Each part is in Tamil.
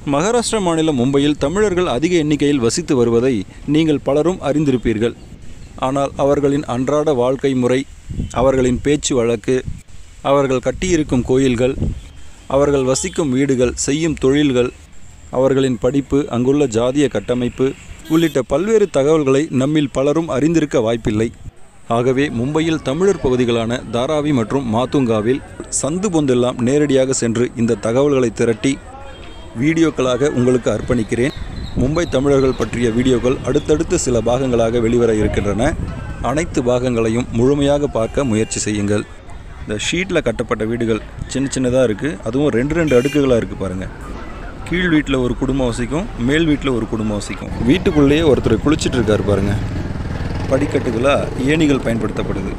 மகாராஷ்டிரா மாநிலம் மும்பையில் தமிழர்கள் அதிக எண்ணிக்கையில் வசித்து வருவதை நீங்கள் பலரும் அறிந்திருப்பீர்கள் ஆனால் அவர்களின் அன்றாட வாழ்க்கை முறை அவர்களின் பேச்சு வழக்கு அவர்கள் கட்டியிருக்கும் கோயில்கள் அவர்கள் வசிக்கும் வீடுகள் செய்யும் தொழில்கள் அவர்களின் படிப்பு அங்குள்ள ஜாதிய கட்டமைப்பு உள்ளிட்ட பல்வேறு தகவல்களை நம்மில் பலரும் அறிந்திருக்க வாய்ப்பில்லை ஆகவே மும்பையில் தமிழர் பகுதிகளான தாராவி மற்றும் மாத்துங்காவில் சந்து பொந்தெல்லாம் நேரடியாக சென்று இந்த தகவல்களை திரட்டி வீடியோக்களாக உங்களுக்கு அர்ப்பணிக்கிறேன் மும்பை தமிழர்கள் பற்றிய வீடியோக்கள் அடுத்தடுத்து சில பாகங்களாக வெளிவர இருக்கின்றன அனைத்து பாகங்களையும் முழுமையாக பார்க்க முயற்சி செய்யுங்கள் இந்த ஷீட்டில் கட்டப்பட்ட வீடுகள் சின்ன சின்னதாக இருக்குது அதுவும் ரெண்டு ரெண்டு அடுக்குகளாக இருக்குது பாருங்கள் கீழ் வீட்டில் ஒரு குடும்பம் வசிக்கும் மேல் வீட்டில் ஒரு குடும்பம் வசிக்கும் வீட்டுக்குள்ளேயே ஒருத்தர் குளிச்சிட்டு இருக்காரு பாருங்க படிக்கட்டுகளாக ஏணிகள் பயன்படுத்தப்படுது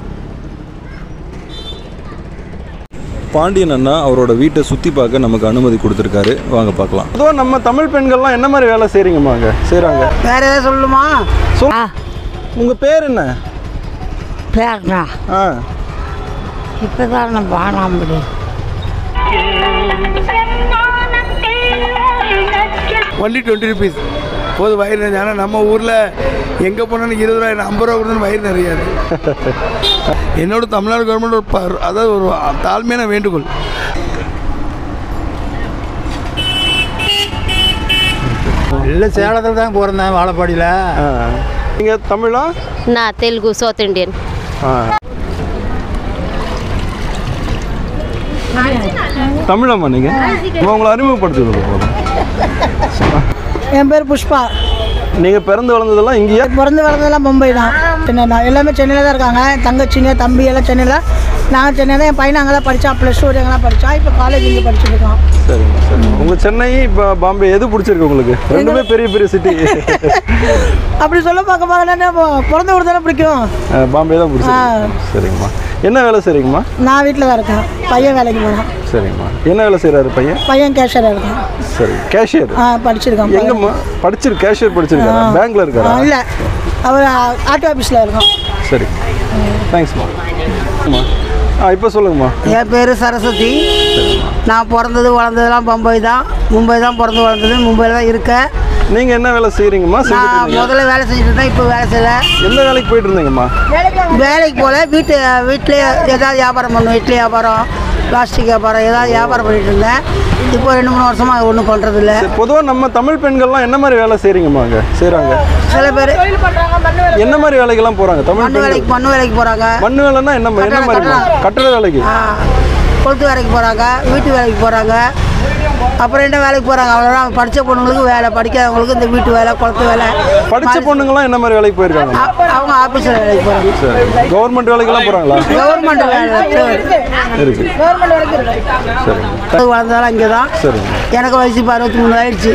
பாண்டியன் அண்ணா அவரோட வீட்டை சுற்றி பார்க்க நமக்கு அனுமதி கொடுத்துருக்காரு வாங்க பார்க்கலாம் அதுவும் நம்ம தமிழ் பெண்கள்லாம் என்ன மாதிரி வேலை செய்கிறீங்கம்மா அங்கே செய்கிறாங்க வேற ஏதாவது சொல்லுமா சொல் உங்கள் பேர் என்ன பேர்னா ஆ இப்போ தான் நான் பாட முடியும் ஒன்லி டுவெண்ட்டி ருபீஸ் போது வயிறு நிறைஞ்சு ஆனால் நம்ம ஊரில் எங்கே போனாலும் இருபது ரூபாய் ஐம்பது ரூபா கொடுத்தாலும் வயிறு நிறையாது என்னோட தமிழ்நாடு கவர்மெண்ட் ஒரு ப- அதாவது ஒரு தாழ்மையான வேண்டுகோள் இல்லை சேலத்தில் தான் பிறந்தேன் வாழப்பாடியில் நீங்கள் தமிழா నా తెలుగు సౌత్ ఇండియన్ ஆ தமிழம்மா நீங்கள் அம்மா உங்களை அறிமுகப்படுத்துறது போதும் என் பேர் புஷ்பா நீங்கள் பிறந்து வளர்ந்ததெல்லாம் இங்கேயா பிறந்து வளர்ந்ததெல்லாம் மும்பை தான் சென்னை தான் எல்லாமே சென்னையில் தான் இருக்காங்க என் தங்கச்சிங்க தம்பி எல்லாம் சென்னையில் நான் சென்னை தான் என் பையன் அங்கே தான் படித்தான் ப்ளஸ் டூ அங்கே தான் படித்தான் இப்போ காலேஜ் இங்கே படிச்சுட்டு இருக்கான் சரிங்க சரிங்க உங்கள் சென்னை இப்போ பாம்பே எது பிடிச்சிருக்கு உங்களுக்கு ரெண்டுமே பெரிய பெரிய சிட்டி அப்படி சொல்ல பார்க்க பார்க்க பிறந்த ஊர் தானே பிடிக்கும் பாம்பே தான் பிடிச்சிருக்கு சரிங்கம்மா என்ன வேலை செய்றீங்கம்மா நான் வீட்டில் தான் இருக்கேன் பையன் வேலைக்கு போனான் சரிங்கம்மா என்ன வேலை செய்கிறாரு பையன் பையன் கேஷியராக இருக்கான் சரி கேஷியர் ஆ படிச்சிருக்கான் பையன். எங்கம்மா படிச்சிரு கேஷியர் படிச்சிருக்காரா பேங்க்ல ஆ, இருக்காரா இல்லை அவர் ஆட்டோ ஆஃபீஸில் இருக்கோம் சரி தேங்க்ஸ்மா அம்மா ஆ இப்போ சொல்லுங்கம்மா என் பேர் சரஸ்வதி நான் பிறந்தது வளர்ந்ததெல்லாம் மும்பை தான் மும்பை தான் பிறந்து வளர்ந்தது மும்பையில் தான் இருக்கேன் நீங்கள் என்ன வேலை செய்கிறீங்கம்மா செஞ்சுட்டு நான் இருந்தீங்க முதல்ல வேலை செஞ்சுட்டு இருந்தேன் இப்போ வேலை செய்யல எந்த வேலைக்கு போயிட்டு இருந்தீங்கம்மா வேலைக்கு போல வீட்டு வீட்டிலே ஏதாவது வியாபாரம் பண்ணுவேன் இட்லி வியாபாரம் பிளாஸ்டிக் வியாபாரம் ஏதாவது வியாபாரம் பண்ணிட்டு இருந்தேன் இப்போ ரெண்டு மூணு வருஷமா அது ஒன்றும் பண்ணுறதில்ல பொதுவாக நம்ம தமிழ் பெண்கள்லாம் என்ன மாதிரி வேலை செய்கிறீங்கம்மா அங்கே செய்கிறாங்க சில பேர் என்ன மாதிரி வேலைக்கெல்லாம் போகிறாங்க தமிழ் மண்ணு பெண்கள் வேலைக்கு மண்ணு வேலைக்கு போகிறாங்க மண் வேலைன்னா என்ன என்ன மாதிரி கட்டட வேலைக்கு கொளுத்து வேலைக்கு போகிறாங்க வீட்டு வேலைக்கு போகிறாங்க அப்புறம் என்ன வேலைக்கு போகிறாங்க அவ்வளோதான் படித்த பொண்ணுங்களுக்கு வேலை படிக்காதவங்களுக்கு இந்த வீட்டு வேலை குளத்து வேலை படித்த பொண்ணுங்களாம் என்ன மாதிரி வேலைக்கு போயிருக்காங்க அ- அவங்க ஆஃபீஸில் வேலைக்கு போகிறாங்க சரி கவர்மெண்ட் வேலைக்கெல்லாம் போகிறாங்களா கவர்மெண்ட் வேலை இருக்கு கவர்மெண்ட் வேலைக்கு இருக்கு. சரிங்க அது வளர்ந்தாலும் இங்கே தான் சரிங்க எனக்கு வயசு இப்போ அறுபத்தி மூணு ஆயிடுச்சு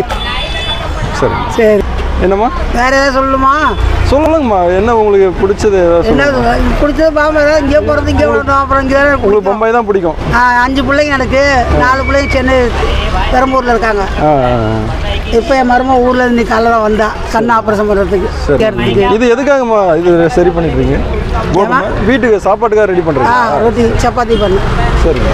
சரிங்க சரி என்னம்மா வேற ஏதாவது சொல்லணுமா சொல்லுங்கம்மா என்ன உங்களுக்கு பிடிச்சது ஏதாவது என்ன சொல்லுங்க சொல்றது? பிடிச்சது பாம்பு ஏதாவது இங்கே பிறந்து இங்கே வளர்ந்தோம் அப்புறம் இங்கே தானே உங்களுக்கு பிடிக்கும். பம்பாய் தான் பிடிக்கும் ஆ, அஞ்சு பிள்ளைங்க எனக்கு நாலு பிள்ளைங்க சென்னை பெரம்பூரில் இருக்காங்க ஆ ஆ, ஆ. இப்போ என் மருமக ஊரில் இருந்து காலைல தான் வந்தா கண் ஆப்ரேஷன் பண்ணுறதுக்கு சரி கேட்டதுக்கு இது எதுக்காகம்மா இது சரி பண்ணிட்டு இருக்கீங்க கோதுமை வீட்டுக்கு சாப்பாட்டுக்காக ரெடி ஆ பண்ணுறீங்க ரொட்டி சப்பாத்தி பண்ணு சரிங்க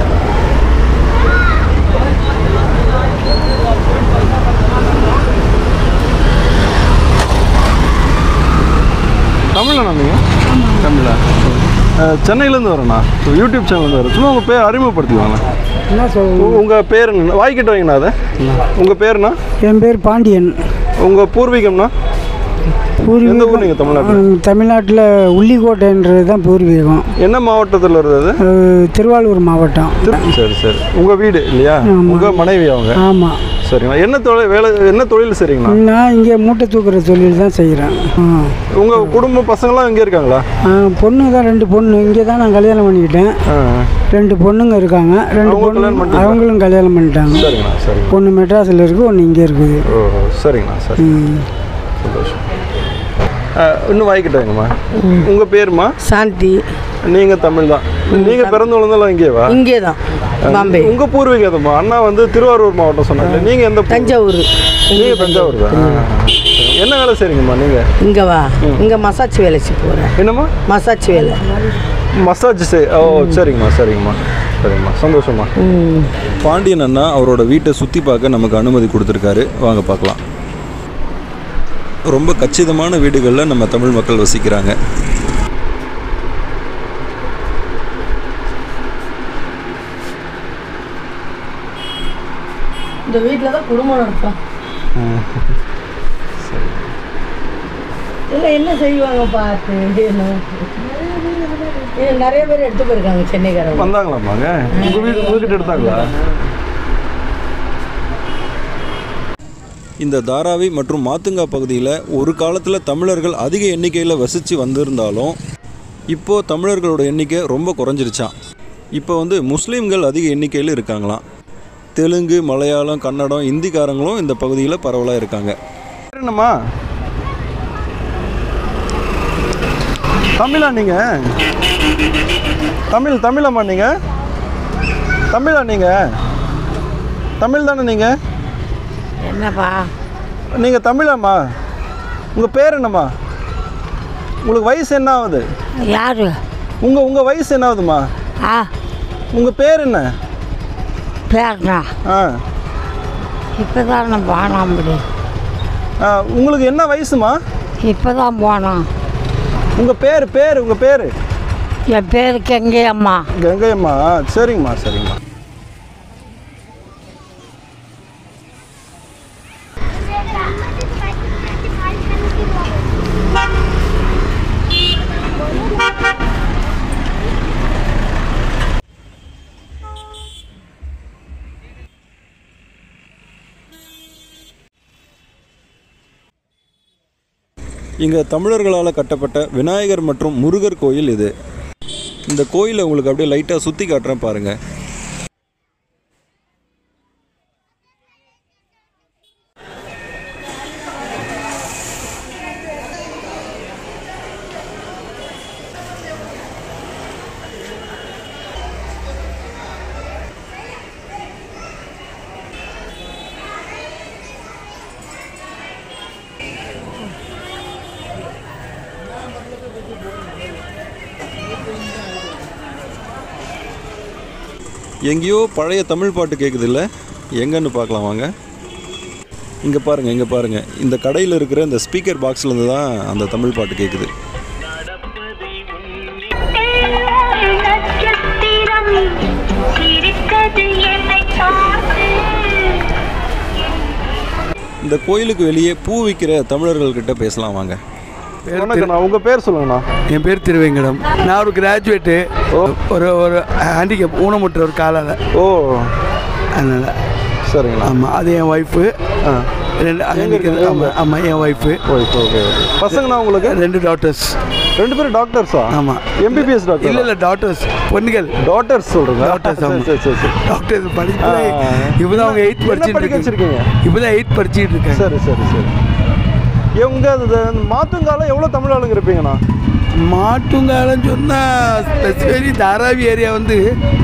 தமிழா நீங்கள் தமிழா அஹ், சென்னையிலேருந்து வரேண்ணா யூடியூப் சேனல்லேருந்து வரேன் சும்மா உங்கள் பேர் அறிமுகப்படுத்திக்குவாங்க என்ன சொல்ல உங்கள் பேர் என்ன வாய்க்கிட்ட வைங்கண்ணா அதை உங்கள் பேருண்ணா என் பேர் பாண்டியன் உங்கள் பூர்வீகம்னா எந்த ஊர் நீங்கள் தமிழ்நாட்டில் தமிழ்நாட்டில் உள்ளிக்கோட்டைன்றது தான் பூர்வீகம் என்ன மாவட்டத்தில் வருது அது அஹ், திருவாரூர் மாவட்டம் திரு- சரி சரி உங்கள் வீடு இல்லையா உங்கள் மனைவி அவங்க ஆமாம் சரிங்களா என்ன தொழில் வேலை என்ன தொழில் செய்றீங்கண்ணா நான் இங்கே மூட்டை தூக்குற தொழில் தான் செய்கிறேன் உங்கள் குடும்ப பசங்களாம் இங்கே இருக்காங்களா பொண்ணு தான் ரெண்டு பொண்ணு இங்கே தான் நான் கல்யாணம் பண்ணிக்கிட்டேன் ஆ ரெண்டு பொண்ணுங்க இருக்காங்க ரெண்டு அவங்க பொண்ணு கல்யாணம் பண்ணிட்டீங்களா? அவங்களும் கல்யாணம் பண்ணிட்டாங்க சரிங்கண்ணா சரிங்க பொண்ணு மெட்ராஸில் இருக்குது ஒன்று இங்கே இருக்குது ஓ சரிங்கண்ணா சரி ம். சந்தோஷம் ஆ, இன்னும் வாய்க்கிட்டாங்கம்மா உங்கள் பேருமா சாந்தி நீங்கள் தமிழ் தான் நீங்கள் பிறந்து வளர்ந்தாலும் இங்கேவா இங்கே தான் பாம்பே உங்கள் பூர்வீகம் எதும்மா அண்ணா வந்து திருவாரூர் மாவட்டம் சொன்னாங்க நீங்கள் எந்த பூ- தஞ்சாவூர் நீங்கள் தஞ்சாவூர் தான் ஆ, ஆ. என்ன வேலை செய்கிறீங்கம்மா நீங்கள் இங்கே வா இங்கே மசாஜ் வேலைக்கு போகிறேன் என்னம்மா மசாஜ் வேலை மசாஜ் செய் ஓ சரிங்கம்மா சரிங்கம்மா சரிம்மா சந்தோஷமா ம் பாண்டியன் அண்ணா அவரோட வீட்டை சுற்றி பார்க்க நமக்கு அனுமதி கொடுத்துருக்காரு வாங்க பார்க்கலாம் ரொம்ப கச்சிதமான வீடுகளில் நம்ம தமிழ் மக்கள் வசிக்கிறாங்க இந்த வீட்டில் தான் குடும்பம் நடத்தும் இல்லை என்ன செய்வாங்க பார்த்து என்ன இது நிறைய பேர் எடுத்து போயிருக்காங்க சென்னைக்காரங்க வந்தாங்களாமாங்க உங்கள் வீடு உங்ககிட்ட எடுத்தாங்களா இந்த தாராவி மற்றும் மாத்துங்கா பகுதியில் ஒரு காலத்தில் தமிழர்கள் அதிக எண்ணிக்கையில் வசித்து வந்திருந்தாலும் இப்போது தமிழர்களோட எண்ணிக்கை ரொம்ப குறைஞ்சிருச்சான் இப்போ வந்து முஸ்லீம்கள் அதிக எண்ணிக்கையில் இருக்காங்களாம் தெலுங்கு மலையாளம் கன்னடம் இந்திக்காரங்களும் இந்த பகுதியில் பரவலாக இருக்காங்க என்னம்மா தமிழா நீங்கள் தமிழ் தமிழம்மா நீங்கள் தமிழா நீங்கள் தமிழ் தானே நீங்கள் என்னப்பா நீங்கள் தமிழாம்மா உங்கள் பேர் என்னம்மா உங்களுக்கு வயசு என்ன ஆகுது யாரு உங்கள் உங்கள் வயசு என்ன ஆகுதும்மா ஆ உங்கள் பேர் என்ன பேர்னா ஆ இப்போ தான் நான் போனான் அப்படி ஆ, உங்களுக்கு என்ன வயசுமா இப்போ தான் போனோம் உங்கள் பேர் பேர் உங்கள் பேர் என் பேர் கெங்கையம்மா கங்கையம்மா சரிங்கம்மா சரிங்கம்மா இங்கே தமிழர்களால் கட்டப்பட்ட விநாயகர் மற்றும் முருகர் கோயில் இது இந்த கோயிலை உங்களுக்கு அப்படியே லைட்டாக சுற்றி காட்டுறேன் பாருங்கள் எங்கேயோ பழைய தமிழ் பாட்டு கேட்குது இல்லை எங்கன்னு பார்க்கலாம் வாங்க இங்கே பாருங்கள் இங்கே பாருங்கள் இந்த கடையில் இருக்கிற இந்த ஸ்பீக்கர் பாக்ஸ்லேருந்து தான் அந்த தமிழ் பாட்டு கேட்குது நட்சத்திரம் சிரித்தது என்னை பார்த்து இந்த கோயிலுக்கு வெளியே பூ விற்கிற தமிழர்கள்கிட்ட பேசலாம் வாங்க பேர் வணக்கண்ணா உங்கள் பேர் சொல்லுங்கண்ணா என் பேர் திருவேங்கடம் நான் ஒரு கிராஜுவேட்டு ஒரு ஒரு ஹேண்டிகேப் ஊனமுற்ற ஒரு காலால் ஓ அதனால் சரிங்களா ஆமாம் அது என் ஒய்ஃபு ஆ ரெண்டு handicap- ஆமா ஆமாம் என் ஒய்ஃபு ஓகே ஓகே ஓகே பசங்கண்ணா உங்களுக்கு ரெண்டு டாக்டர்ஸ் ரெண்டு பேரும் டாக்டர்ஸா ஆமாம் எம்பிபிஎஸ் டாக்டர் இல்லை இல்லை டாக்டர்ஸ் பொண்ணுகள் டாக்டர்ஸ் சொல்கிறீங்க Daughters, ஆமா. சரி சரி சரி டாக்டர் படிப்பு ஆ, ஆ. இப்போ தான் அவங்க எயித் என்ன படிச்சுட்டு படிக்க இருக்காங்க வச்சிருக்கீங்க இப்போ தான் எயித் படிச்சுட்டு இருக்காங்க சரி சரி சரி இவங்க அந்த மாத்துங்காலம் எவ்வளோ தமிழ் ஆளுங்க இருப்பீங்கண்ணா மாட்டுங்காலம் சொன்னால் ஸ்பெசிஃபலி தாராவி ஏரியா வந்து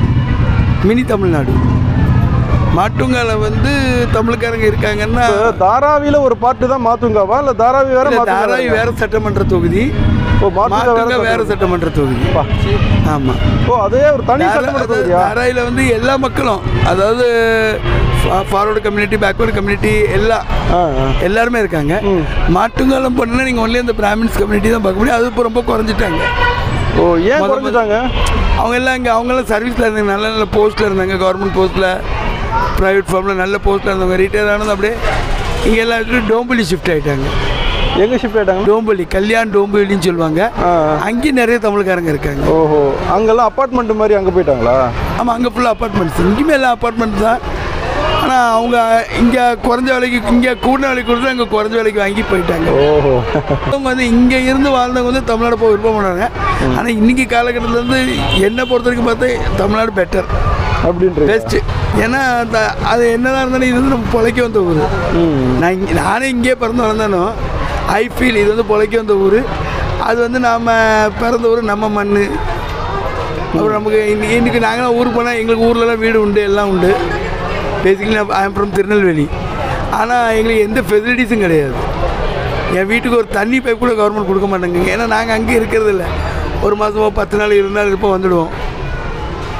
மினி தமிழ்நாடு மாட்டுங்காலம் வந்து தமிழ்காரங்க இருக்காங்கன்னா இப்ப தாராவியில ஒரு பாட்டு தான் மாத்துங்காவா இல்ல தாராவி வேற இல்ல, மாத்துங்கா தாராவி வேற சட்டமன்ற தொகுதி ஓ மாத்துங்கா மாட்டுங்கா வேற வேற சட்டமன்ற தொகுதி பா. ஆமாம் ஓ அதே ஒரு தனி சட்டமன்ற தொகுதியா தாராயில் வந்து எல்லா மக்களும் அதாவது ஃபார்வர்டு கம்யூனிட்டி பேக்வர்டு கம்யூனிட்டி எல்லாம் ஆ, ஆ. எல்லாருமே இருக்காங்க மாட்டுங்காலம் பண்ணால் நீங்கள் ஒன்லி அந்த பிராமின்ஸ் கம்யூனிட்டி தான் பார்க்க முடியும் அது இப்போ ரொம்ப குறைஞ்சிட்டாங்க ஓ ஏன் முத- குறைஞ்சிட்டாங்க அவங்க எல்லாம் இங்கே அவங்கெல்லாம் சர்வீஸில் இருந்தாங்க நல்ல நல்ல போஸ்ட்டில் இருந்தாங்க கவர்மெண்ட் போஸ்ட்டில் ப்ரைவேட் ஃபார்மில் நல்ல போஸ்ட்டில் இருந்தவங்க ரிட்டையர் ஆனது அப்படியே இங்கே எல்லாம் எடுத்துட்டு டோம்பலி ஷிஃப்ட் ஆகிட்டாங்க எங்க ஷிஃப்ட் ஆயிட்டாங்க டோம்பலி கல்யாண் டோம்பலின்னு சொல்லுவாங்க ஆ, ஆ. அங்கேயும் நிறைய தமிழ்காரங்க இருக்காங்க ஓஹோ அங்கெல்லாம் அப்பார்ட்மெண்ட் மாதிரி அங்க போயிட்டாங்களா ஆமாம் அங்கே ஃபுல்லாக அப்பார்ட்மெண்ட்ஸ் இங்கேயுமே எல்லாம் அப்பார்ட்மெண்ட் தான் ஆனால் அவங்க இங்கே குறைஞ்ச விலைக்கு இங்கே கூடின விலைக்கு கொடுத்து அங்கே குறைஞ்ச விலைக்கு வாங்கி போயிட்டாங்க ஓஹோ அவங்க வந்து இங்கே இருந்து வாழ்ந்தவங்க வந்து தமிழ்நாடு போய் விருப்பம் பண்ணாங்க ஆனால் இன்னைக்கு காலகட்டத்தில் வந்து என்னை பொறுத்த வரைக்கும் பார்த்தா தமிழ்நாடு பெட்டர் அப்படின்றது பெஸ்ட்டு ஏன்னா அந்த அது என்னதான் இருந்தாலும் இது வந்து நம்ம பொழைக்க வந்த ஊர் நான் இங்க நானே இங்கே பிறந்து வளர்ந்தானோ ஐ ஃபீல் இது வந்து பொழைக்க வந்த ஊர் அது வந்து நாம் பிறந்த ஊர் நம்ம மண் அப்புறம் நமக்கு இன்னைக்கு இன்றைக்கி நாங்களாம் ஊருக்கு போனால் எங்களுக்கு ஊர்லலாம் வீடு உண்டு எல்லாம் உண்டு பேசிக்கலி நான் ஐ ஃப்ரம் திருநெல்வேலி ஆனால் எங்களுக்கு எந்த ஃபெசிலிட்டிஸும் கிடையாது என் வீட்டுக்கு ஒரு தண்ணி பைப் கூட கவர்மெண்ட் கொடுக்க மாட்டாங்க ஏன்னா நாங்கள் அங்கே இருக்கிறது இல்லை ஒரு மாதமோ பத்து நாள் இருபது நாள் இருப்போம் வந்துடுவோம்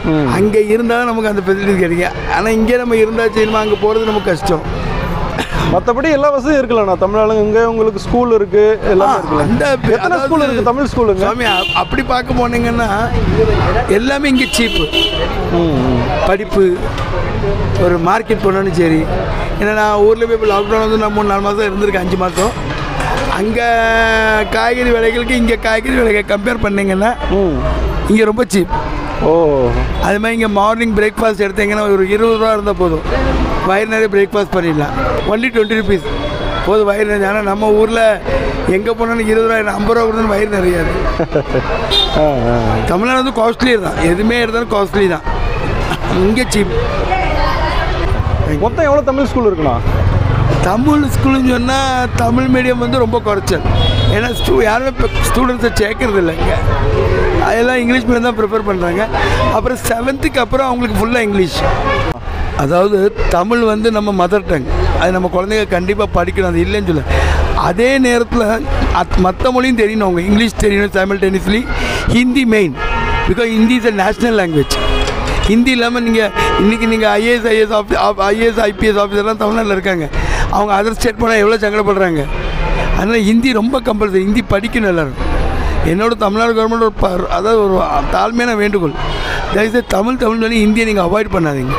அங்கே இருந்தால் நமக்கு அந்த ஃபெசிலிட்டி கிடைக்கும் ஆனால் இங்கே நம்ம இருந்தால் செய்யணுமா அங்கே போகிறது நமக்கு கஷ்டம் மற்றபடி எல்லா வசதியும் இருக்குல்லண்ணா தமிழ்நாடு இங்கே உங்களுக்கு ஸ்கூல் இருக்கு எல்லாமே இருக்குல்ல அந்த எத்தனை ஸ்கூல் இருக்கு தமிழ் ஸ்கூலுங்க சாமி அ- அப்படி பார்க்க போனீங்கன்னா எல்லாமே இங்கே சீப்பு படிப்பு ஒரு மார்க்கெட் போனாலும் சரி ஏன்னா நான் ஊரில் போய் இப்போ லாக்டவுன் வந்து நான் மூணு நாலு மாதம் இருந்திருக்கேன் அஞ்சு மாதம் அங்கே காய்கறி விலைகளுக்கு இங்கே காய்கறி விலைகள் கம்பேர் பண்ணீங்கன்னா இங்கே ரொம்ப சீப் ஓ அது மாதிரி இங்கே மார்னிங் பிரேக்ஃபாஸ்ட் எடுத்தீங்கன்னா ஒரு இருபது ரூபா இருந்தால் போதும் வயிறு நிறைய பிரேக்ஃபாஸ்ட் பண்ணிடலாம் ஒன்லி டுவெண்ட்டி ருபீஸ் போதும் வயிறு நிறைய ஆனால் நம்ம ஊரில் எங்கே போனாலும் இருபது ரூபாய் ஐம்பது ரூபா கொடுத்தாலும் வயிறு நிறையாது தமிழ்நாடு வந்து காஸ்ட்லி தான் எதுவுமே எடுத்தாலும் காஸ்ட்லி தான் இங்கே சீப் மொத்தம் எவ்வளோ தமிழ் ஸ்கூல் இருக்குண்ணா தமிழ் ஸ்கூலுன்னு சொன்னால் தமிழ் மீடியம் வந்து ரொம்ப குறைச்சல் ஏன்னா ஸ்டூ யாருமே இப்போ ஸ்டூடெண்ட்ஸை சேர்க்கறது இல்லை இங்கே அதெல்லாம் இங்கிலீஷ் மீடியம் தான் ப்ரிஃபர் பண்ணுறாங்க அப்புறம் செவன்த்துக்கு அப்புறம் அவங்களுக்கு ஃபுல்லாக இங்கிலீஷ் அதாவது தமிழ் வந்து நம்ம மதர் டங் அது நம்ம குழந்தைங்க கண்டிப்பாக படிக்கணும் அது இல்லைன்னு சொல்ல அதே நேரத்தில் அத் மற்ற மொழியும் தெரியணும் அவங்க இங்கிலீஷ் தெரியணும் simultaneously Hindi main because Hindi is a national language Hindi இல்லாமல் நீங்கள் இன்றைக்கி நீங்கள் ஐஏஎஸ் ஐஏஎஸ் ஆஃபி ஐஏஎஸ் ஐபிஎஸ் ஆஃபீஸர்லாம் தமிழ்நாட்டில் இருக்காங்க அவங்க அதர் ஸ்டேட் போனால் எவ்வளோ சங்கடப்படுறாங்க அதனால் ஹிந்தி ரொம்ப கம்பல்சரி ஹிந்தி படிக்கணும் எல்லாரும் என்னோட தமிழ்நாடு கவர்மெண்ட் ஒரு ப அதாவது ஒரு தாழ்மையான வேண்டுகோள் தயவுசெய்து தமிழ் தமிழ் சொல்லி ஹிந்தியை நீங்கள் அவாய்ட் பண்ணாதீங்க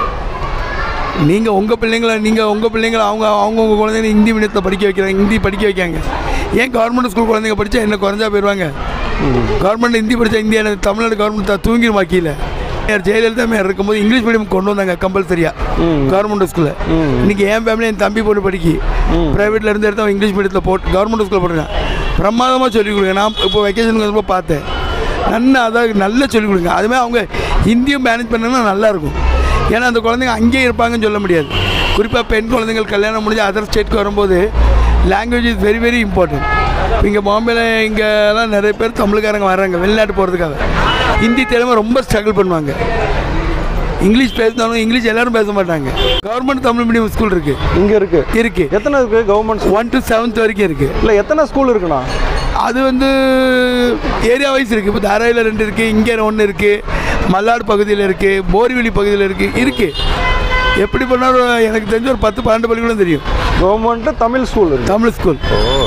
நீங்கள் உங்கள் பிள்ளைங்கள நீங்கள் உங்கள் பிள்ளைங்கள அவங்க அவங்கவுங்க குழந்தைங்க ஹிந்தி மீடியத்தில் படிக்க வைக்கிறாங்க ஹிந்தி படிக்க வைக்காங்க ஏன் கவர்மெண்ட் ஸ்கூல் குழந்தைங்க படித்தா என்ன குறைஞ்சா போயிடுவாங்க கவர்மெண்ட் ஹிந்தி படித்தா இந்தியா தமிழ்நாடு கவர்மெண்ட் தூங்கிடுமா கீழே யார் ஜெயலலிதா மேயர் இருக்கும்போது இங்கிலீஷ் மீடியம் கொண்டு வந்தாங்க கம்பல்சரியா கவர்மெண்ட் ஸ்கூலில் இன்னைக்கு என் ஃபேமிலி என் தம்பி பொண்ணு படிக்கி ப்ரைவேட்டில் இருந்து எடுத்து அவன் இங்கிலீஷ் மீடியத்தில் போட்டு கவர்மெண்ட் ஸ்கூலில் போட்டுருக்கேன் பிரமாதமாக சொல்லிக் கொடுங்க நான் இப்போ வெக்கேஷனுக்கு வந்தப்போ பார்த்தேன் நல்லா அதாவது நல்லா சொல்லிக் கொடுங்க அதுமாதிரி அவங்க ஹிந்தியும் மேனேஜ் பண்ணனா நல்லாயிருக்கும் ஏன்னா அந்த குழந்தைங்க அங்கேயே இருப்பாங்கன்னு சொல்ல முடியாது குறிப்பாக பெண் குழந்தைகள் கல்யாணம் முடிஞ்சு அதர் ஸ்டேட்க்கு வரும்போது language is very very important இங்கே பாம்பேல இங்கெல்லாம் நிறைய பேர் தமிழுக்காரங்க வர்றாங்க வெளிநாட்டு போகிறதுக்காக ஹிந்தி தெரியாம ரொம்ப ஸ்ட்ரகிள் பண்ணுவாங்க இங்கிலீஷ் பேசினாலும் இங்கிலீஷ் எல்லாரும் பேச மாட்டாங்க கவர்மெண்ட் தமிழ் மீடியம் ஸ்கூல் இருக்கு இங்கே இருக்கு இருக்கு எத்தனை இருக்கு கவர்மெண்ட் ஒன் டு செவன்த் வரைக்கும் இருக்கு இல்லை எத்தனை ஸ்கூல் இருக்குண்ணா அது வந்து ஏரியா வைஸ் இருக்குது இப்போ தாராயில் ரெண்டு இருக்குது இங்கே ஒன்று இருக்குது மல்லாடு பகுதியில் இருக்குது போரிவெளி பகுதியில் இருக்குது இருக்குது எப்படி பண்ணாலும் எனக்கு தெரிஞ்ச ஒரு பத்து பன்னெண்டு பள்ளிக்கூடம் தெரியும் கவர்மெண்ட்டு தமிழ் ஸ்கூல் இருக்கு தமிழ் ஸ்கூல்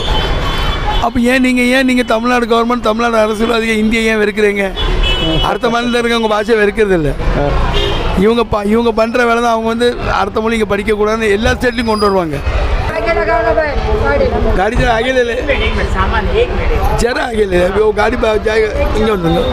அப்போ ஏன் நீங்கள் ஏன் நீங்கள் தமிழ்நாடு கவர்மெண்ட் தமிழ்நாடு அரசியல்வாதிகள் இந்தியை ஏன் வெறுக்கிறீங்க அடுத்த மாநிலத்தில் இருக்கவங்க பாஷை வெறுக்கிறது இல்லை இவங்க ப இவங்க பண்ணுற வேலை தான் அவங்க வந்து அடுத்த மொழி இங்கே படிக்கக்கூடாதுன்னு எல்லா ஸ்டேட்லையும் கொண்டு வருவாங்க गाड़ी जरा आगे ले ले जरा आगे ले ले अभी वो गाड़ी बा- जाएगा இங்கே வந்துங்க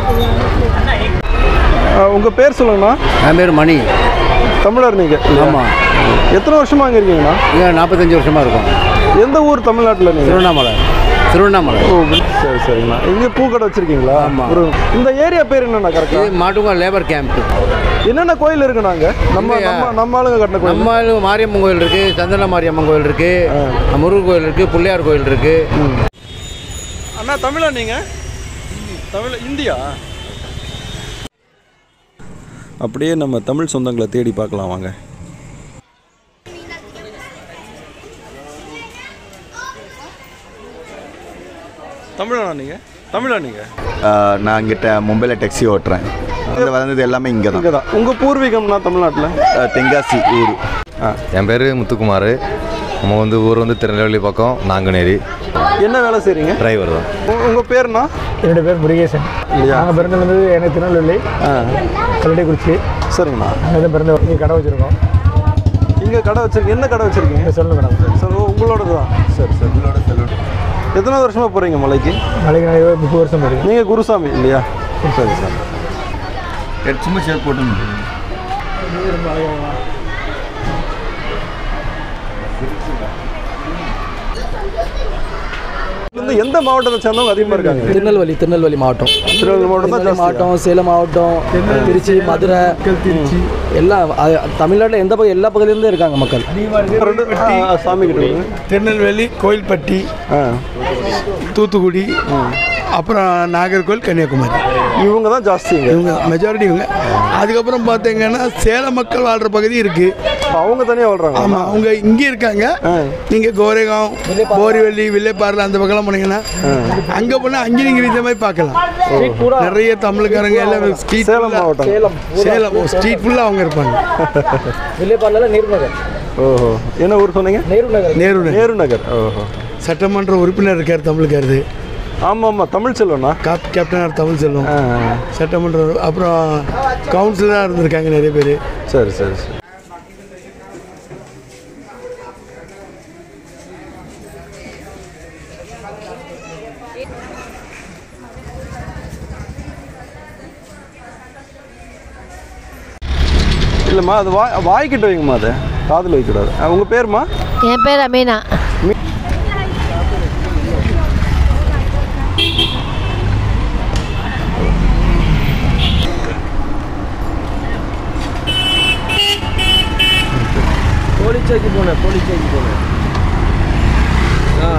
உங்கள் பேர் சொல்லுங்கண்ணா என் பேர் மணி தமிழர் நீங்கள் ஆமாம் எத்தனை வருஷமா அங்கே இருக்கீங்கண்ணா இங்கே நாற்பத்தஞ்சு வருஷமாக இருக்கும் எந்த ஊர் தமிழ்நாட்டில் நீங்கள் திருவண்ணாமலை திருவண்ணாமலை ஓ சரி சரிங்கண்ணா இங்கே பூக்கடை வச்சுருக்கீங்களா ஆமாம். ஒரு இந்த ஏரியா பேர் என்னண்ணா கரெக்டாக இது மாட்டுங்க லேபர் கேம்ப் என்னென்ன கோயில் இருக்குண்ணா அங்கே நம்ம இங்கயா? நம்ம நம்ம ஆளுங்க கட்டின கோயில் நம்ம ஆளு மாரியம்மன் கோயில் இருக்குது சந்தன மாரியம்மன் கோயில் இருக்குது முருகன் கோயில் இருக்குது பிள்ளையார் கோயில் இருக்குது அண்ணா தமிழா நீங்கள் தமிழ் இந்தியா அப்படியே நம்ம தமிழ் சொந்தங்களை தேடி பார்க்கலாம் வாங்க தமிழா நீங்கள் தமிழா நீங்கள் நான் இங்கிட்ட மும்பையில் டாக்ஸி ஓட்டுறேன் வந்து வளர்ந்தது எல்லாமே இங்கே இங்கே தான் உங்கள் பூர்வீகம்னா தமிழ்நாட்டில் தென்காசி ஊர் என் பேர் முத்துக்குமார் நம்ம வந்து ஊர் வந்து திருநெல்வேலி பக்கம் நாங்குநேரி என்ன வேலை செய்கிறீங்க டிரைவர் தான் உங்கள் பேர்னா என்னோட பேர் முருகேசன் நாங்கள் பிறந்தது எனக்கு திருநெல்வேலி கல்லடைக்குறிச்சி சரிங்கண்ணா அங்கே தான் பிறந்த இங்கே கடை வச்சுருக்கோம் இங்கே கடை வச்சிருக்கீங்க என்ன கடை வச்சிருக்கீங்க சொல்லு மேடம் சார் உங்களோடது தான் சரி சரி உங்களோட செல்லுட் எத்தனை வருஷமாக போகிறீங்க மலைக்கு நாளைக்கு நான் இருபது முப்பது வருஷம் போகிறேன் நீங்கள் குருசாமி இல்லையா சரி சார் சும்மா சேர் போட்டு வந்து எந்த மாவட்டத்தை சேர்ந்தவங்க அதிகமாக இருக்காங்க திருநெல்வேலி திருநெல்வேலி மாவட்டம் திருநெல்வேலி மாவட்டம் தான் திருநெல்வேலி ஜாஸ்தியா? மாவட்டம் சேலம் மாவட்டம் திருச்சி மதுரை திருச்சி எல்லாம் அ- தமிழ்நாட்டில் எந்த பக்கம் எல்லா பகுதியிலேருந்தும் இருக்காங்க மக்கள் ரெண்டு ஆ, சாமி கிட்ட கொடுங்க. திருநெல்வேலி கோயில்பட்டி தூத்துக்குடி அப்புறம் நாகர்கோவில் கன்னியாகுமரி இவங்க தான் ஜாஸ்திங்க இவங்க மெஜாரிட்டி இவங்க அதுக்கப்புறம் பார்த்தீங்கன்னா சேலம் மக்கள் வாழ்கிற பகுதி இருக்குது அவங்க தனியாக வாழ்கிறாங்க ஆமாம் அவங்க இங்கே இருக்காங்க நீங்கள் கோரேகாம் போரிவெள்ளி வில்லைப்பாறையில் அந்த பக்கம்லாம் போனீங்கன்னா அங்கே போனால் அங்கேயும் நீங்கள் இந்த மாதிரி பார்க்கலாம் நிறைய தமிழுக்காரங்க எல்லாம் ஸ்ட்ரீட் சேலம் மாவட்டம். சேலம் சேலம் ஸ்ட்ரீட் ஃபுல்லாக அவங்க இருப்பாங்க வில்லைப்பாறையில் நேரு நகர் ஓஹோ என்ன ஊர் சொன்னீங்க நேரு நகர் நேரு நகர். நேரு நகர் ஓஹோ சட்டமன்ற உறுப்பினர் இருக்கார் தமிழுக்காரது ஆமாம் ஆமாம் தமிழ் செல்வண்ணா காப் கேப்டனார் தமிழ் செல்வம் சட்டமன்ற உறு- அப்புறம் கவுன்சிலராக இருந்திருக்காங்க நிறைய பேர் சரி சரி சரி இல்லைம்மா அது வாய் வாய்க்கிட்ட வைங்கம்மா அது காதில் வைக்கக்கூடாது அஹ், உங்க பேருமா என் பேர் அமீனா போலீஸ் சேக்கு போனேன் போலீஸ் சேக்கு போனேன் ஆ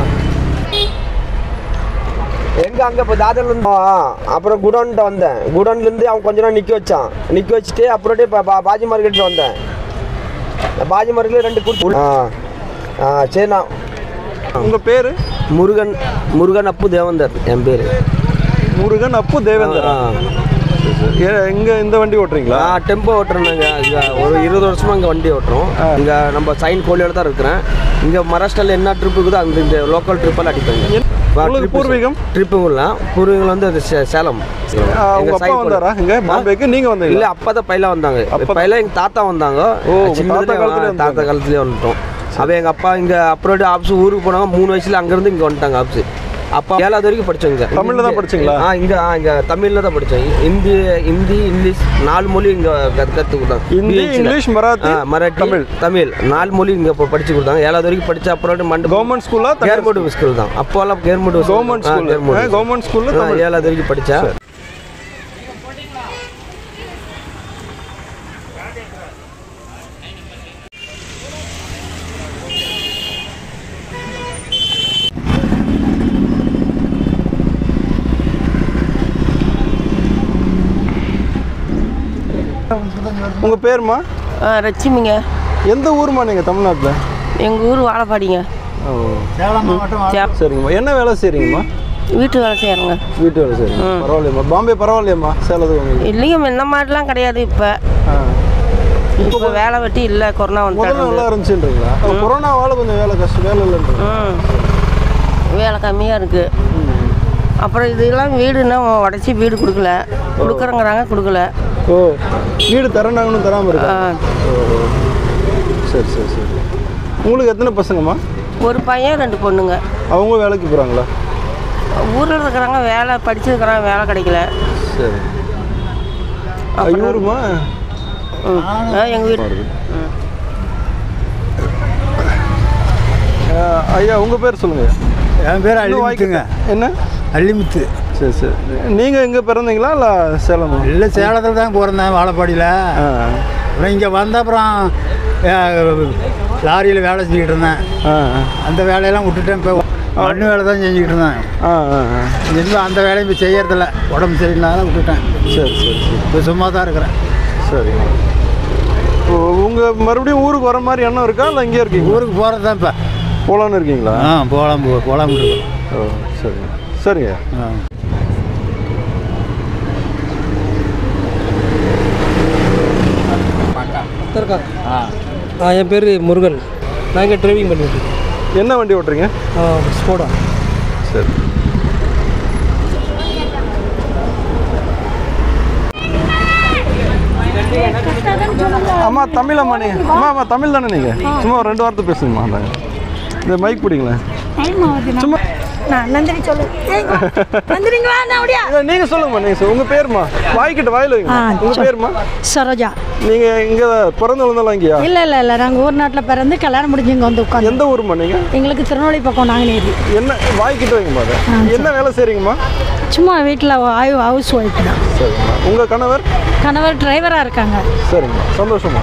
எங்க அங்க இப்போ தாதர்ல இருந்து அப்புறம் குடோன்ட்ட வந்தேன் குடோன்ல இருந்து அவன் கொஞ்ச நேரம் நிக்க வச்சான் நிக்க வச்சுட்டு அப்புறமே பா- பா- பாஜி மார்க்கெட் வந்தேன் பாஜி மார்க்கெட்ல ரெண்டு கொடுத்து ஆ ஆ சரி நான் உங்க பேரு முருகன் முருகன் அப்பு தேவந்தர் என் பேரு முருகன் அப்பு தேவேந்தர் எங்க இந்த வண்டி ஓட்டுறீங்களா ஆ டெம்போ ஓட்டுறேங்க இங்கே ஒரு இருபது வருஷமா இங்கே வண்டி ஓட்டுறோம் இங்கே நம்ம சைன் கோழியோட தான் இருக்கிறேன் இங்கே மகாராஷ்டிராவில் என்ன ட்ரிப் இருக்குதோ அந்த இந்த லோக்கல் ட்ரிப்பெல்லாம் அடிப்பேங்க உங்களுக்கு பூர்வீகம்? ட்ரிப்புங்களாம் பூர்வீகம் வந்து அது சே- சேலம் ஆ, உங்க எங்க அப்பா side கோழி. வந்தாரா இங்க பாம்பேக்கு நீங்க வந்தீங்களா இல்ல அப்பா தான் பையில வந்தாங்க பையில எங்க தாத்தா வந்தாங்க ஓ, உங்க சின்னதுலயே தாத்தா காலத்துலயே வந்தாங்க. தாத்தா காலத்துலயே வந்துட்டோம் அவ எங்க அப்பா இங்க அப்ரோடு ஆஃபீஸ் ஊருக்கு போனாங்க மூணு வயசுல அங்க இருந்து இங்க வந்துட்டாங்க ஆஃபீஸ் அப்பா ஏழாவது வரைக்கும் படிச்சோம் இங்க தமிழ்ல தான் படிச்சீங்களா? ஆ இங்க ஆ, இங்க தமிழ்ல தான் படிச்சோம் ஹிந்தி ஹிந்தி இங்கிலீஷ் நாலு மொழி இங்க கத்து கத்து கொடுத்தாங்க ஹிந்தி, PH ல. இங்கிலீஷ், மராத்தி, ஆ, மராத்தி தமிழ் தமிழ் நாலு மொழி இங்க இப்போ படிச்சு கொடுத்தாங்க ஏழாவது வரைக்கும் படிச்ச அப்புறம் மண்டு கவர்மெண்ட் ஸ்கூலா கவர்மெண்ட் ஸ்கூல் தான் அப்போல்லாம் கவர்மெண்ட் கவர்மெண்ட் ஸ்கூல் கவர்மெண்ட் ஸ்கூல்ல தமிழ் ஏழாவது வரைக்கும் படிச்சா உங்க பேருமா லட்சுமிங்க எந்த ஊருமா நீங்க தமிழ்நாட்டுல எங்கள் ஊர் வாழப்பாடிங்க ஓ சேலம் மாவட்டம் சரிங்கம்மா என்ன வேலை செய்றீங்கம்மா வீட்டு வேலை செய்கிறோங்க வீட்டு வேலை செய்றீங்க பரவாயில்லையம்மா பாம்பே பரவாயில்லையம்மா சேலத்துக்கு உங்களுக்கு இல்லைங்க இந்த மாதிரிலாம் கிடையாது இப்போ இப்போ வேலை வெட்டி இல்லை கொரோனா முதல்ல நல்லா வந்து இருந்துச்சுன்றீங்களா கொரோனாவால கொஞ்சம் வேலை கஷ்டம் வேலை இல்லைன்றீங்க ம் வேலை கம்மியாக இருக்குது அப்புறம் இதெல்லாம் வீடுன்னா உடச்சி வீடு கொடுக்கல கொடுக்குறேங்கிறாங்க கொடுக்கல ஓ வீடு தரேனாங்கன்னு தராம இருக்கா ஓ சரி சரி சரி உங்களுக்கு எத்தனை பசங்கம்மா ஒரு பையன் ரெண்டு பொண்ணுங்க அவங்க வேலைக்கு போகிறாங்களா ஊரில் இருக்கிறாங்க வேலை படிச்சிருக்கிறாங்க வேலை கிடைக்கல சரி ஐயூருமா ம் எங்கள் வீட்டு அஹ், ஐயா உங்கள் பேர் சொல்லுங்க என் பேர் இன்னும் அள்ளிமுத்துங்க வாய்க்கிட்ட- என்ன அள்ளிமுத்து சரி சரி நீங்கள் எங்கே பிறந்தீங்களா இல்லை சேலம் இல்லை சேலத்தில் தான் பிறந்தேன் வாழப்பாடியில் அப்புறம் இங்கே வந்த அப்புறம் லாரியில் வேலை செஞ்சுக்கிட்டு இருந்தேன் அந்த வேலையெல்லாம் விட்டுட்டேன் இப்போ மண்ணு வேலை தான் செஞ்சுக்கிட்டு இருந்தேன் இன்னும் அந்த வேலையை இப்போ செய்யறதில்ல உடம்பு சரியில்லாத விட்டுட்டேன் சரி சரி சரி இப்போ சும்மா தான் இருக்கிறேன் சரி உங்கள் மறுபடியும் ஊருக்கு வர மாதிரி எண்ணம் இருக்கா இல்லை இங்கே இருக்கீங்க ஊருக்கு போகிறது தான் இப்போ போகலான்னு இருக்கீங்களா ஆ போகலாம் போ போகலாம் இருக்கோம் ஓ சரிங்க சரிங்க ஆ ஆ என் பேர் முருகன் நான் இங்கே டிரைவிங் பண்ணிட்டு இருக்கேன். என்ன வண்டி ஓட்டுறீங்க ஆ ஸ்கோடா சரி அம்மா தமிழ் அம்மா நீங்கள் அம்மா அம்மா தமிழ் தானே நீங்கள் சும்மா ஒரு ரெண்டு வார்த்தை பேசுங்கம்மா அந்தாங்க இந்த மைக் பிடிங்களேன் சும்மா நான் நந்தினி சொல்லு நந்தினிங்களா நான் அப்படியா இல்ல, நீங்க சொல்லுங்கம்மா நீங்க சொல்லுங்க உங்க பேருமா வாய்க்கிட்ட வாயில வைங்க ஆ, உங்க சொல். பேருமா சரோஜா நீங்க இங்க பிறந்து வளர்ந்தாலும் இங்கயா இல்ல இல்ல இல்ல நாங்க ஊர் நாட்டுல பிறந்து கல்யாணம் முடிஞ்சு இங்க வந்து உட்காந்து எந்த ஊருமா நீங்க எங்களுக்கு திருநெல்வேலி பக்கம் நாங்குநேரி என்ன வாய்க்கிட்ட வைங்கம்மா அதை என்ன வேலை செய்றீங்கம்மா சும்மா வீட்டில் ஹவுஸ் ஒய்ஃப் தான் சரிங்கம்மா உங்க கணவர் கணவர் டிரைவராக இருக்காங்க சரிங்கம்மா சந்தோஷமா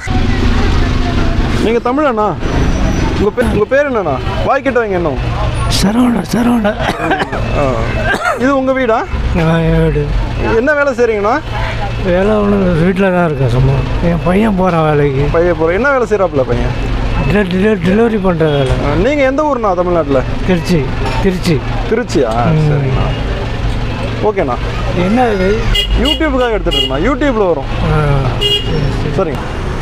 நீங்க தமிழண்ணா உங்க பேர் உங்க பேர் என்னண்ணா வாய்க்கிட்ட வைங்க என்ன சரவணா சரவணா ஆ. இது உங்கள் வீடா வீடு என்ன வேலை செய்கிறீங்கண்ணா வேலை ஒன்று வீட்டில் தான் இருக்கேன் சும்மா என் பையன் போகிறான் வேலைக்கு பையன் போகிற என்ன வேலை செய்கிறாப்புல பையன் டெலிவரி பண்ணுற வேலை நீங்கள் எந்த ஊர்ண்ணா தமிழ்நாட்டில் திருச்சி திருச்சி திருச்சியா சரிண்ணா ஓகேண்ணா என்ன இது யூடியூப்புக்காக எடுத்துகிட்டு இருக்கேண்ணா யூடியூப்பில் வரும் சரிங்க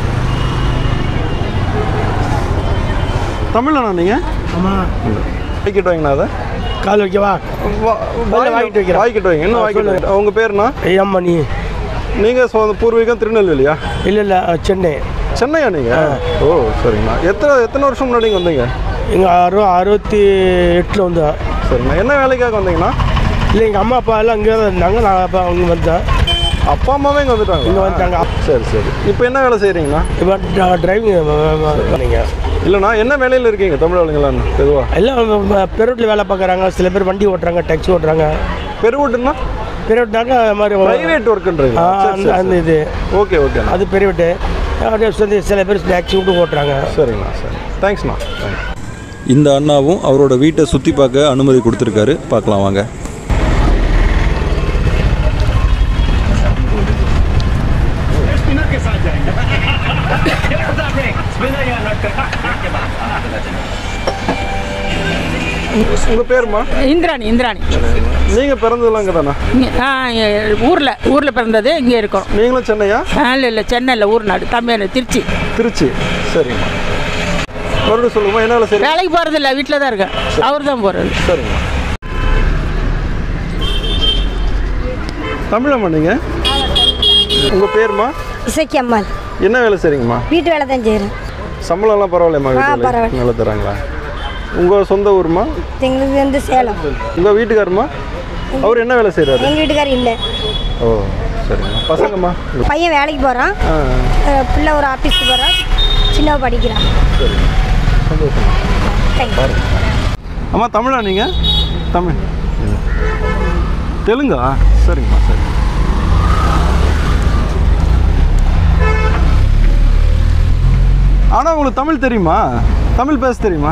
தமிழண்ணா நீங்கள் ஆமாம் வாங்கிட்டு வைங்கண்ணா அதை கால் வைக்கவா வாங்கிட்டு வைக்கிறேன் வாங்கிட்டு வைங்க இன்னும் வாங்கிட்டு வைங்க உங்கள் பேருண்ணா ஏம்மா நீ நீங்கள் சொந்த பூர்வீகம் திருநெல்வேலியா இல்லை இல்லை சென்னை சென்னையா நீங்கள் ஓ சரிங்கண்ணா எத்தனை எத்தனை வருஷம் முன்னாடி இங்கே வந்தீங்க எங்கள் அறு அறுபத்தி எட்டில் வந்தேன் சரிண்ணா என்ன வேலைக்காக வந்தீங்கண்ணா இல்லை எங்கள் அம்மா அப்பா எல்லாம் அங்கே தான் இருந்தாங்க நான் அப்போ அவங்க வந்தேன் அப்பா அம்மாவே இங்கே வந்துட்டாங்க இங்கே வந்துட்டாங்க சரி சரி இப்போ என்ன வேலை செய்கிறீங்கண்ணா இப்போ டிரைவிங் பண்ணீங்க இல்லைண்ணா என்ன வேலையில் இருக்கீங்க தமிழ் ஆளுங்களான்னு பொதுவாக எல்லாம் பெருட்டில் வேலை பார்க்குறாங்க சில பேர் வண்டி ஓட்டுறாங்க டாக்ஸி ஓட்டுறாங்க பெருவட்டுன்னா பெருவிட்டாங்க மாதிரி பிரைவேட் ஒர்க்குன்றீங்க ஆ, அந்த அந்த இது ஓகே ஓகே அது பெருவிட்டு அப்படியே வந்து சில பேர் டாக்ஸி விட்டு ஓட்டுறாங்க சரிங்கண்ணா சரி தேங்க்ஸ்ண்ணா தேங்க்ஸ் இந்த அண்ணாவும் அவரோட வீட்டை சுற்றி பார்க்க அனுமதி கொடுத்துருக்காரு பார்க்கலாம் வாங்க உங்கள் பேருமா இந்திராணி இந்திராணி நீங்கள் பிறந்ததெல்லாம் இங்கே தானே இங்கே ஆ ஊரில் ஊரில் பிறந்தது இங்கே இருக்கோம் நீங்களும் சென்னையா இல்லை இல்லை சென்னையில் ஊர் நாடு தமிழ் திருச்சி திருச்சி சரிங்கம்மா மறுபடியும் சொல்லுங்கம்மா என்ன வேலை செய்றீங்க வேலைக்கு போகிறது இல்லை வீட்டில் தான் இருக்கேன் அவர் தான் போகிறது சரிங்கம்மா தமிழம்மா நீங்கள் உங்கள் பேருமா இசைக்கு அம்மாள் என்ன வேலை செய்றீங்கம்மா வீட்டு வேலை தான் செய்கிறேன் சம்பளம்லாம் பரவாயில்லையம்மா ஆ, வீட்டில் பரவாயில்ல. நல்லா தராங்களா உங்கள் சொந்த ஊருமா எங்களுக்கு வந்து சேலம் உங்கள் வீட்டுக்காரம்மா அவர் என்ன வேலை செய்கிறாரு எங்கள் வீட்டுக்காரர் இல்லை ஓ சரிங்கம்மா பசங்கம்மா பையன் வேலைக்கு போகிறான் ஆ பிள்ளை ஒரு ஆஃபீஸுக்கு போகிறான் சின்னவ படிக்கிறான் சரி சந்தோஷம் பாருங்க அம்மா தமிழா நீங்கள் தமிழ் தெலுங்கா சரிங்கம்மா சரி ஆனால் உங்களுக்கு தமிழ் தெரியுமா தமிழ் பேச தெரியுமா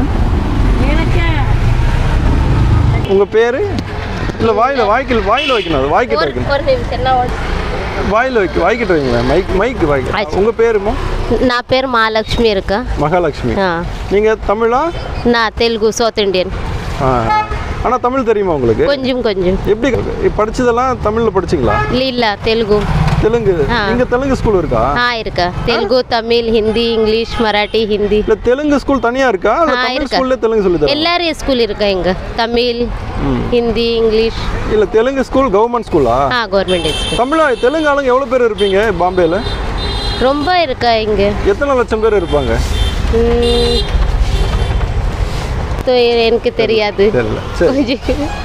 உங்கள் பேர் இல்லை வாயில் வாய்க்கில் வாயில் வைக்கணும் அது வாய்க்கிட்ட வைக்கணும் ஒரு நிமிஷம் நான் வாயில் வைக்க வாய்க்கிட்ட வைங்களேன் மைக் மைக் வாய்க்க உங்கள் பேருமா నా పేరు మహాలక్ష్మి ఇరుక மகாலட்சுமி ஆ. நீங்கள் தமிழா నా తెలుగు సౌత్ ఇండియన్ ஆ ஆனால் தமிழ் தெரியுமா உங்களுக்கு కొంచెం కొంచెం எப்படி படிச்சதெல்லாம் தமிழில் படிச்சிங்களா இல்ல తెలుగు தெலுங்கு ஆ. இங்கே தெலுங்கு ஸ்கூல் இருக்கா ఆ ఇరుక తెలుగు తమిళ్ హిందీ ఇంగ్లీష్ మరాఠీ హిందీ இல்லை தெலுங்கு ஸ்கூல் தனியாக இருக்கா இல்லை ஆ, தமிழ் இருக்கா. ஸ்கூல்ல தெலுங்கு சொல்லி தரோம் எல்லாரும் ஸ்கூல் இருக்கா இங்க தமிழ் ஹிந்தி இங்கிலீஷ் இல்லை தெலுங்கு ஸ்கூல் கவர்மெண்ட் ஸ்கூலா ஆ கவர்மெண்ட் ஸ்கூல் தமிழா தெலுங்கு ஆளுங்க எவ்வளோ பேர் இருப்பீங்க பாம்பேல ரொம்ப இருக்கா இங்க எத்தனை லட்சம் பேர் இருப்பாங்க ம், तो எனக்கு தெரியாது தெரியல சரி கொஞ்சம்